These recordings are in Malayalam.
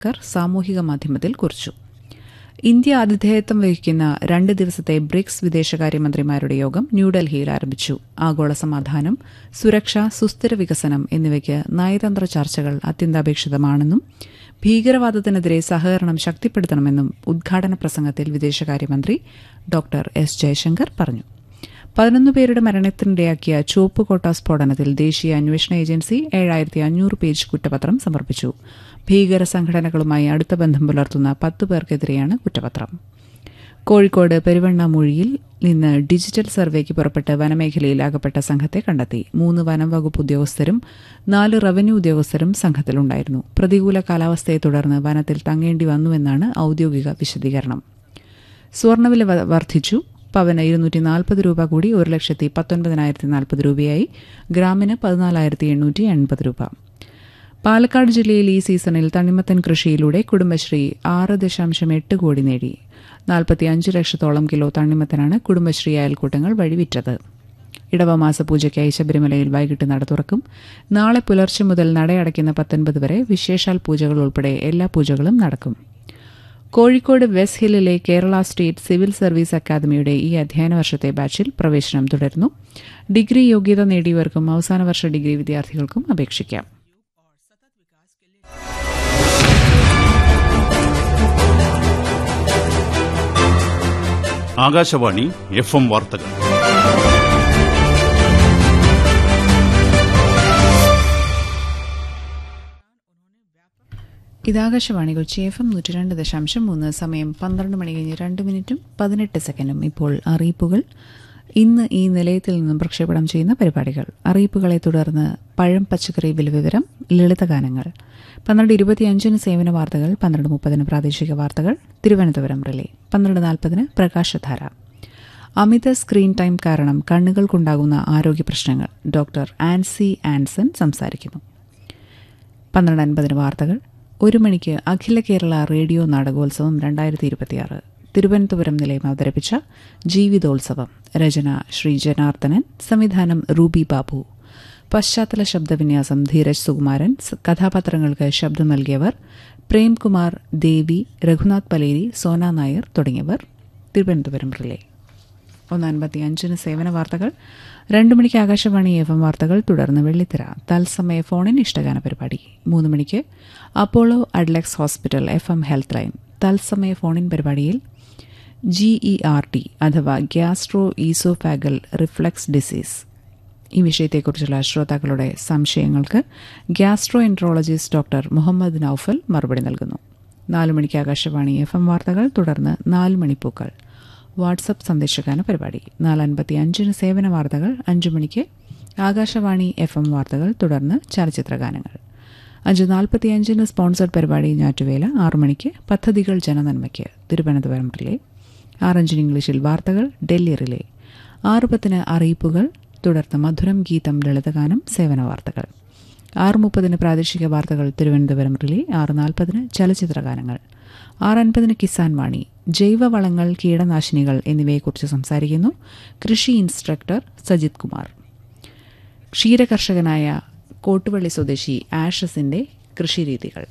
കർ സാമൂഹിക മാധ്യമത്തിൽ കുറിച്ചു ഇന്ത്യ ആതിഥേയത്വം വഹിക്കുന്ന രണ്ട് ദിവസത്തെ ബ്രിക്സ് വിദേശകാര്യമന്ത്രിമാരുടെ യോഗം ന്യൂഡൽഹിയിൽ ആരംഭിച്ചു ആഗോള സമാധാനം സുരക്ഷ സുസ്ഥിര വികസനം എന്നിവയ്ക്ക് നയതന്ത്ര ചർച്ചകൾ അത്യന്താപേക്ഷിതമാണെന്നും ഭീകരവാദത്തിനെതിരെ സഹകരണം ശക്തിപ്പെടുത്തണമെന്നും ഉദ്ഘാടന പ്രസംഗത്തിൽ വിദേശകാര്യമന്ത്രി ഡോക്ടർ എസ് ജയശങ്കർ പറഞ്ഞു പതിനൊന്ന് പേരുടെ മരണത്തിനിടയാക്കിയ ചുവപ്പുകോട്ട സ്ഫോടനത്തിൽ ദേശീയ അന്വേഷണ ഏജൻസി ഏഴായിരത്തി അഞ്ഞൂറ് പേജ് കുറ്റപത്രം സമർപ്പിച്ചു ഭീകര സംഘടനകളുമായി അടുത്ത ബന്ധം പുലർത്തുന്ന പത്ത് പേർക്കെതിരെയാണ് കുറ്റപത്രം കോഴിക്കോട് പെരുവണ്ണാമൂഴിയിൽ നിന്ന് ഡിജിറ്റൽ സർവേക്ക് പുറപ്പെട്ട് വനമേഖലയിൽ അകപ്പെട്ട സംഘത്തെ കണ്ടെത്തി മൂന്ന് വനം വകുപ്പ് ഉദ്യോഗസ്ഥരും നാല് റവന്യൂ ഉദ്യോഗസ്ഥരും സംഘത്തിലുണ്ടായിരുന്നു പ്രതികൂല കാലാവസ്ഥയെ തുടർന്ന് വനത്തിൽ തങ്ങേണ്ടി വന്നുവെന്നാണ് ഔദ്യോഗിക വിശദീകരണം സ്വർണ്ണവില വ- വർദ്ധിച്ചു പവന് ഇരുന്നൂറ്റി നാൽപ്പത് രൂപ കൂടി ഒരു ലക്ഷത്തി പത്തൊൻപതിനായിരത്തി നാൽപ്പത് രൂപയായി ഗ്രാമിന് പതിനാലായിരത്തി എണ്ണൂറ്റി എൺപത് രൂപ പാലക്കാട് ജില്ലയിൽ ഈ സീസണിൽ തണ്ണിമത്തൻ കൃഷിയിലൂടെ കുടുംബശ്രീ ആറ് ദശാംശം എട്ട് കോടി നേടി നാൽപ്പത്തി അഞ്ച് ലക്ഷത്തോളം കിലോ തണ്ണിമത്തനാണ് കുടുംബശ്രീ അയൽക്കൂട്ടങ്ങൾ വഴി വിറ്റത് ഇടവമാസ പൂജയ്ക്കായി ശബരിമലയിൽ വൈകിട്ട് നട തുറക്കും നാളെ പുലർച്ചെ മുതൽ നടയടയ്ക്കുന്ന പത്തൊൻപത് വരെ വിശേഷാൽ പൂജകൾ ഉൾപ്പെടെ എല്ലാ പൂജകളും നടക്കും കോഴിക്കോട് വെസ്റ്റ് ഹില്ലിലെ കേരള സ്റ്റേറ്റ് സിവിൽ സർവീസ് അക്കാദമിയുടെ ഈ അധ്യയന വർഷത്തെ ബാച്ചിൽ പ്രവേശനം തുടരുന്നു ഡിഗ്രി യോഗ്യത നേടിയവർക്കും അവസാന വർഷ ഡിഗ്രി വിദ്യാർത്ഥികൾക്കും അപേക്ഷിക്കാം ആകാശവാണി എഫ് എം വാർത്തകൾ ഇതാകാശവാണി കൊച്ചി എഫ് എം നൂറ്റി രണ്ട് ദശാംശം മൂന്ന് സമയം പന്ത്രണ്ട് മണി കഴിഞ്ഞ് രണ്ട് മിനിറ്റും പതിനെട്ട് സെക്കൻഡും ഇപ്പോൾ അറിയിപ്പുകൾ ഇന്ന് ഈ നിലയത്തിൽ നിന്നും പ്രക്ഷേപണം ചെയ്യുന്ന പരിപാടികൾ അറിയിപ്പുകളെ തുടർന്ന് പഴം പച്ചക്കറി വില വിവരം ലളിതഗാനങ്ങൾ പന്ത്രണ്ട് ഇരുപത്തിയഞ്ചിന് സേവന വാർത്തകൾ പന്ത്രണ്ട് മുപ്പതിന് പ്രാദേശിക വാർത്തകൾ തിരുവനന്തപുരം റിലേ പന്ത്രണ്ട് നാൽപ്പതിന് പ്രകാശധാര അമിത സ്ക്രീൻ ടൈം കാരണം കണ്ണുകൾക്കുണ്ടാകുന്ന ആരോഗ്യ പ്രശ്നങ്ങൾ ഡോക്ടർ ആൻസി ആൻസൺ സംസാരിക്കുന്നു പന്ത്രണ്ട് അൻപതിന് വാർത്തകൾ ഒരു മണിക്ക് അഖില കേരള റേഡിയോ നാടകോത്സവം രണ്ടായിരത്തി ഇരുപത്തിയാറ് തിരുവനന്തപുരം നിലയം അവതരിപ്പിച്ച ജീവിതോത്സവം രചന ശ്രീ ജനാർദ്ദനൻ സംവിധാനം റൂബി ബാബു പശ്ചാത്തല ശബ്ദവിന്യാസം ധീരജ് സുകുമാരൻ സ് കഥാപാത്രങ്ങൾക്ക് ശബ്ദം നൽകിയവർ പ്രേംകുമാർ ദേവി രഘുനാഥ് പലേരി സോന നായർ തുടങ്ങിയവർ തിരുവനന്തപുരം റിലേ ഒന്ന് അൻപത്തി അഞ്ചിന് സേവന വാർത്തകൾ രണ്ട് മണിക്ക് ആകാശവാണി എഫ് എം വാർത്തകൾ തുടർന്ന് വെള്ളിത്തിര തത്സമയ ഫോണിൻ ഇഷ്ടഗാന പരിപാടി മൂന്ന് മണിക്ക് Apollo Adlux hospital F M health line തത്സമയ ഫോണിൻ പരിപാടിയിൽ ജി ഇ ആർ ടി അഥവാ ഗ്യാസ്ട്രോ ഈസോഫാഗൽ റിഫ്ലക്സ് ഡിസീസ് ഈ വിഷയത്തെക്കുറിച്ചുള്ള ശ്രോതാക്കളുടെ സംശയങ്ങൾക്ക് gastroenterologist doctor Muhammad Noufal മറുപടി നൽകുന്നു നാല് മണിക്ക് ആകാശവാണി എഫ് എം വാർത്തകൾ തുടർന്ന് നാല് മണിപ്പൂക്കൾ വാട്സപ്പ് സന്ദേശഗാന പരിപാടി നാല് അൻപത്തി അഞ്ചിന് സേവന വാർത്തകൾ അഞ്ചു മണിക്ക് ആകാശവാണി എഫ് എം വാർത്തകൾ തുടർന്ന് ചലച്ചിത്ര ഗാനങ്ങൾ അഞ്ച് നാൽപ്പത്തിയഞ്ചിന് സ്പോൺസർഡ് പരിപാടി ഞാറ്റുവേല ആറു മണിക്ക് പദ്ധതികൾ ജനനന്മയ്ക്ക് തിരുവനന്തപുരം റിലേ ആറഞ്ചിന് ഇംഗ്ലീഷിൽ വാർത്തകൾ ഡൽഹി റിലേ ആറ് പത്തിന് അറിയിപ്പുകൾ തുടർന്ന് മധുരം ഗീതം ലളിതഗാനം സേവന വാർത്തകൾ ആറ് മുപ്പതിന് പ്രാദേശിക വാർത്തകൾ തിരുവനന്തപുരം റിലേ ആറ് നാൽപ്പതിന് ചലച്ചിത്ര ഗാനങ്ങൾ ആറ് അൻപതിന് കിസാൻ വാണി ജൈവവളങ്ങൾ കീടനാശിനികൾ എന്നിവയെക്കുറിച്ച് സംസാരിക്കുന്നു കൃഷി ഇൻസ്ട്രക്ടർ സജിത് കുമാർ ക്ഷീരകർഷകനായ കോട്ടുവള്ളി സ്വദേശി ആഷസിന്റെ കൃഷിരീതികൾ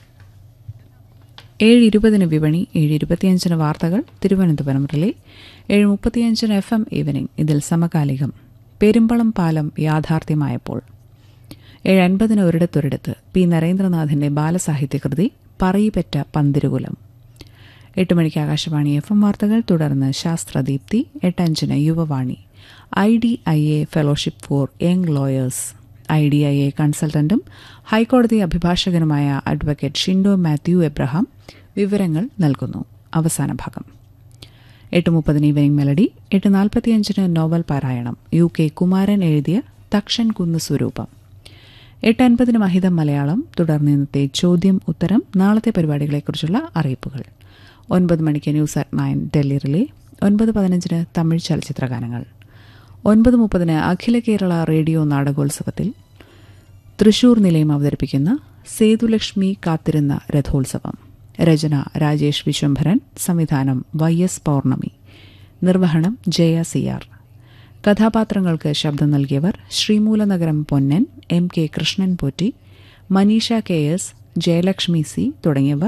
ഏഴ് ഇരുപതിന് വിപണി ഏഴ് ഇരുപത്തിയഞ്ചിന് വാർത്തകൾ തിരുവനന്തപുരം റിലേ ഏഴ് മുപ്പത്തിയഞ്ചിന് എഫ് എം ഈവനിംഗ് ഇതിൽ സമകാലികം പെരുമ്പളം പാലം യാഥാർത്ഥ്യമായപ്പോൾ ഏഴ് അൻപതിന് ഒരിടത്തൊരിടത്ത് പി നരേന്ദ്രനാഥിന്റെ ബാലസാഹിത്യകൃതി പറയിപ്പറ്റ പന്തിരുകുലം എട്ട് മണിക്ക് ആകാശവാണി എഫ് എം വാർത്തകൾ തുടർന്ന് ശാസ്ത്രദീപ്തി എട്ടഞ്ചിന് Yuvavani I D I A fellowship for young lawyers I D I A കൺസൾട്ടന്റും ഹൈക്കോടതി അഭിഭാഷകനുമായ അഡ്വക്കേറ്റ് ഷിൻഡോ മാത്യു എബ്രഹാം വിവരങ്ങൾ നൽകുന്നു അവസാന ഭാഗം എട്ട് മുപ്പതിന് ഈവനിംഗ് മെലഡി എട്ട് നാൽപ്പത്തിയഞ്ചിന് നോവൽ പാരായണം യു കെ കുമാരൻ എഴുതിയ തക്ഷൻ കുന്ന് സ്വരൂപം എട്ട് അൻപതിന് മഹിതം മലയാളം തുടർന്ന് ഇന്നത്തെ ചോദ്യം ഉത്തരം നാളത്തെ പരിപാടികളെക്കുറിച്ചുള്ള അറിയിപ്പുകൾ ഒൻപത് മണിക്ക് news at nine Delhi relay ഒൻപത് പതിനഞ്ചിന് തമിഴ് ചലച്ചിത്ര ഗാനങ്ങൾ ഒൻപത് മുപ്പതിന് അഖില കേരള റേഡിയോ നാടകോത്സവത്തിൽ തൃശൂർ നിലയം അവതരിപ്പിക്കുന്ന സേതുലക്ഷ്മി കാത്തിരുന്ന രഥോത്സവം രചന രാജേഷ് വിശ്വംഭരൻ സംവിധാനം വൈ എസ് പൗർണമി നിർവഹണം ജയ സിയാർ കഥാപാത്രങ്ങൾക്ക് ശബ്ദം നൽകിയവർ Sreemoolanagaram Ponnan M K Krishnan Potti Maneesha K S Jayalakshmi C തുടങ്ങിയവർ